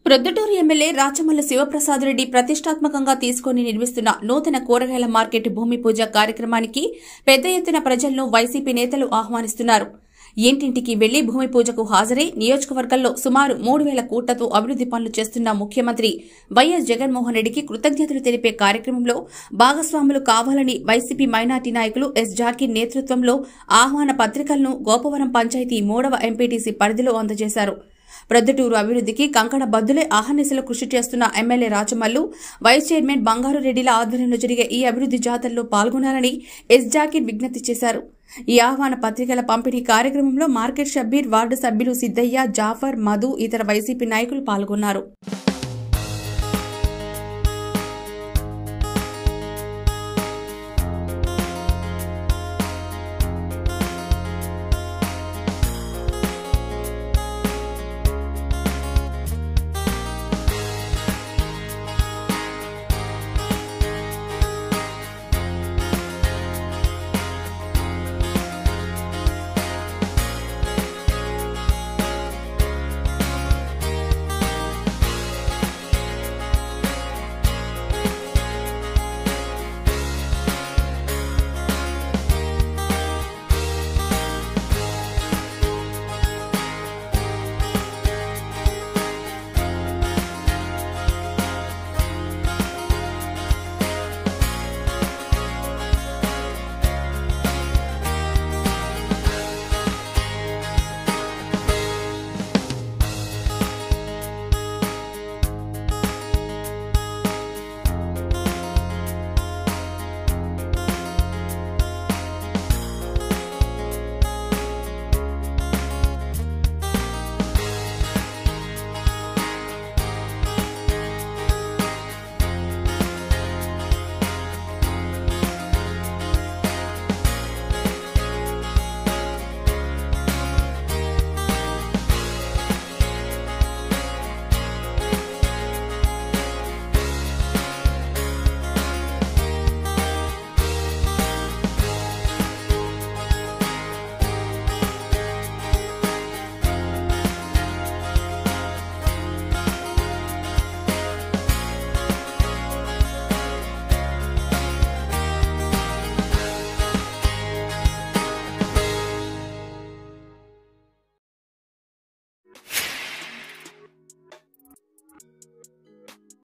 Proddatur MLA Rachamalla Sivaprasad Reddy ప్రతిష్టాత్మకంగా తీసుకుని నిర్మిస్తున్న నూతన కూరగాయల మార్కెట్ భూమి పూజ కార్యక్రమానికి పెద్ద ఎత్తున ప్రజలను వైసీపీ నేతలు ఆహ్వానిస్తున్నారు ఇంటింటికి వెళ్లి భూమి పూజకు హాజరై నియోజకవర్గంలో సుమారు మూడు వేల కోట్లతో అభివృద్ది పనులు చేస్తున్న ముఖ్యమంత్రి వైఎస్ జగన్మోహన్ రెడ్డికి కృతజ్ఞతలు తెలిపే కార్యక్రమంలో భాగస్వాములు కావాలని వైసీపీ మైనార్టీ నాయకులు ఎస్ జాకీర్ నేతృత్వంలో ఆహ్వాన పత్రికలను గోపవరం పంచాయతీ మూడవ ఎంపీటీసీ పరిధిలో అందజేశారు ప్రొద్దుటూరు అభివృద్ధికి కంకణ బద్దులే ఆహర్నిశలు కృషి చేస్తున్న ఎమ్మెల్యే రాచమల్లు వైస్ చైర్మన్ బంగారు రెడ్డిల ఆధ్వర్యంలో జరిగే ఈ అభివృద్ది జాతరలో పాల్గొనాలని ఎస్ జాకీర్ విజ్ఞప్తి చేశారు ఈ ఆహ్వాన పత్రికల పంపిణీ కార్యక్రమంలో మార్కెట్ షబ్బీర్ వార్డు సభ్యులు సిద్దయ్య జాఫర్ మధు ఇతర వైసీపీ నాయకులు పాల్గొన్నారు